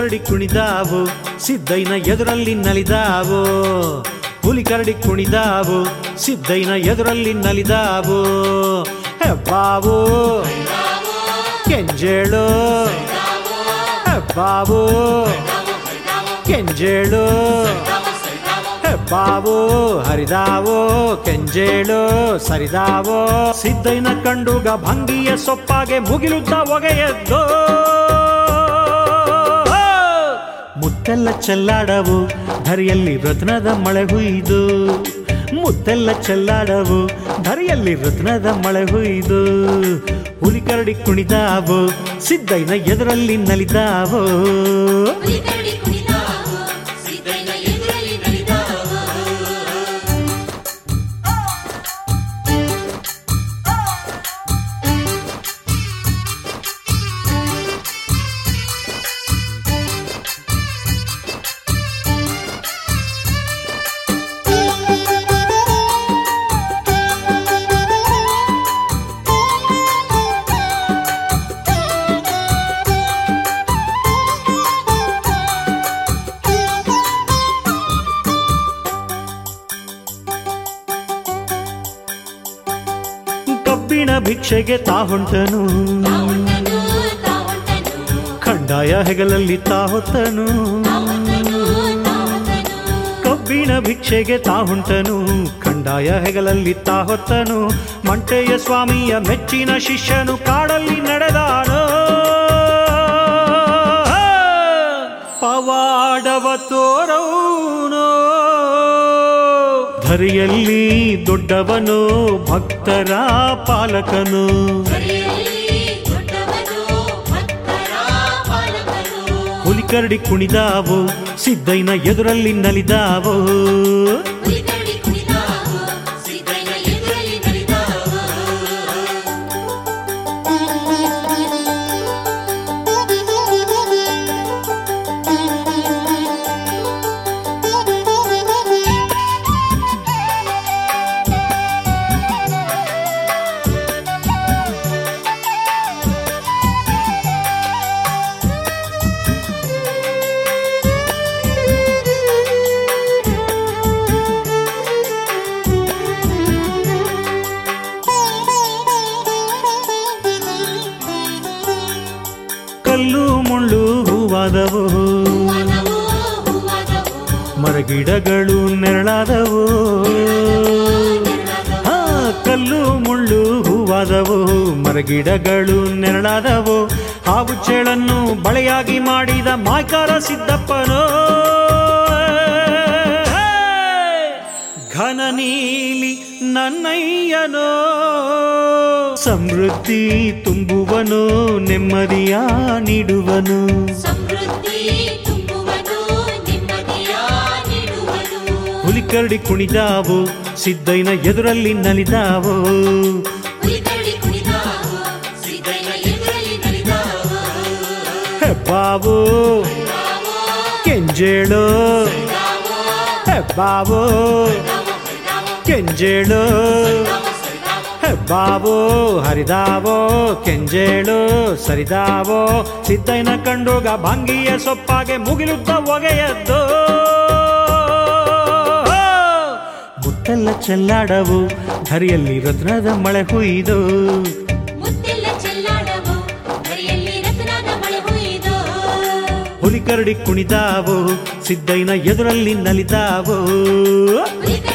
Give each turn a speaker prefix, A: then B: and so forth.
A: ಕರಡಿ ಕುಣಿದಾವು ಸಿದ್ದಯ್ಯನ ಎದುರಲ್ಲಿ ನಲಿದಾವು ಹುಲಿ ಕರಡಿ ಕುಣಿದಾವು ಸಿದ್ದಯ್ಯನ ಎದುರಲ್ಲಿ ನಲಿದಾವು ಹೆಬ್ಬಾವು ಕೆಂಜೇಳು ಹೆಬ್ಬಾವು ಕೆಂಜೇಳು ಹೆಬ್ಬಾವು ಹರಿದಾವು ಕೆಂಜೇಳು ಸರಿದಾವು ಸಿದ್ದಯ್ಯನ ಕಂಡುಗ ಭಂಗಿಯ ಸೊಪ್ಪಾಗೆ ಮುಗಿಲುದ್ದ ಒಗೆಯದ್ದು ಮುತ್ತೆಲ್ಲ ಚೆಲ್ಲಾಡವು ಧರಿಯಲ್ಲಿ ರತ್ನದ ಮಳೆ ಹುಯ್ದು ಮುತ್ತೆಲ್ಲ ಚೆಲ್ಲಾಡವು ಧರಿಯಲ್ಲಿ ರತ್ನದ ಮಳೆ ಹುಯ್ದು ಹುಲಿ ಕರಡಿ ಕುಣಿದಾವು ಸಿದ್ದಯ್ಯನ ಎದುರಲ್ಲಿ ನಲಿದಾವು
B: ಹುಲಿ ಕರಡಿ ಕುಣಿದಾವು ಸಿದ್ದಯ್ಯನ ಎದುರಲ್ಲಿ ನಲಿದಾವು
A: ಕಬ್ಬಿಣ ಭಿಕ್ಷೆಗೆ ತಾ ಹೊಂಟನು
B: ತಾವುಂಟನು ತಾವುಂಟನು
A: ಖಂಡಾಯ ಹೆಗಲಲ್ಲಿ ತಾ ಹೊತ್ತನು
B: ತಾವುಂಟನು ತಾವುಂಟನು
A: ಕಬ್ಬಿಣ ಭಿಕ್ಷೆಗೆ ತಾ ಹೊಂಟನು ಖಂಡಾಯ ಹೆಗಲಲ್ಲಿ ತಾ ಹೊತ್ತನು ಮಂಟೆಯ ಸ್ವಾಮಿಯ ಮೆಚ್ಚಿನ ಶಿಷ್ಯನು ಕಾಡಲ್ಲಿ ನಡೆದಾನು ಪವಾಡವ ತೋರೌನೋ ಧರಿಯಲ್ಲಿ ದೊಡ್ಡವನು ಭಕ್ತರ ಪಾಲಕನು
B: ಹರಿಯಲ್ಲಿ ದೊಡ್ಡವನು ಭಕ್ತರ ಪಾಲಕನು
A: ಹುಲಿ ಕರಡಿ ಕುಣಿದಾವು ಸಿದ್ದಯ್ಯನ ಎದುರಲ್ಲಿ ನಲಿದಾವು
B: ಹುಲಿ ಕರಡಿ ಕುಣಿದಾವು ಸಿದ್ದಯ್ಯನ ಎದುರಲ್ಲಿ ನಲಿದಾವು
A: ಕಲ್ಲು ಮುಳ್ಳು ಹೂವಾದವು
B: ಹೂವಾದವು ಹೂವಾದವು
A: ಮರಗಿಡಗಳು ನೆರಳಾದವು ಹಾ ಕಲ್ಲು ಮುಳ್ಳು ಹೂವಾದವು ಮರಗಿಡಗಳು ನೆರಳಾದವು ಹಾವು ಚೇಳನ್ನು ಬಳೆಯಾಗಿ ಮಾಡಿದ ಮಾಯ್ಕಾರ ಸಿದ್ದಪ್ಪನೋ ಘನ ನೀಲಿ ನನ್ನಯ್ಯನೋ ಸಮೃದ್ಧಿ ತುಂಬುವನು ನೆಮ್ಮದಿಯ ನೀಡುವನು
B: ಸಮೃದ್ಧಿ ತುಂಬುವನು ನೆಮ್ಮದಿಯ ನೀಡುವನು
A: ಹುಲಿ ಕರಡಿ ಕುಣಿದಾವು ಸಿದ್ದಯ್ಯನ ಎದುರಲ್ಲಿ ನಲಿದಾವು
B: ಹುಲಿ ಕರಡಿ ಕುಣಿದಾವು ಸಿದ್ದಯ್ಯನ ಎದುರಲ್ಲಿ ನಲಿದಾವು
A: ಹೆಬ್ಬಾವು ಕೆಂಜೇಳು ಹೆಬ್ಬಾವು ಕೆಂಜೇಳು ಹೆಬ್ಬಾವು ಹರಿದಾವೋ ಕೆಂಜೇಳು ಸರಿದಾವೋ ಸಿದ್ದಯ್ಯನ ಕಂಡುಗ ಭಂಗಿಯ ಸೊಪ್ಪಾಗೆ ಮುಗಿಲುದ್ದ ಒಗೆಯದ್ದು ಮುತ್ತೆಲ್ಲ ಚೆಲ್ಲಾಡವು ಧರಿಯಲ್ಲಿ ರತ್ನದ ಮಳೆ ಹುಯ್ದು
B: ಮುತ್ತೆಲ್ಲ ಚೆಲ್ಲಾಡವು ಹರಿಯಲ್ಲಿ ರತ್ನದ ಮಳೆ ಹುಯ್ದು
A: ಹುಲಿ ಕರಡಿ ಕುಣಿದಾವು ಸಿದ್ದಯ್ಯನ ಎದುರಲ್ಲಿ ನಲಿದಾವು
B: ಹುಲಿ ಕರಡಿ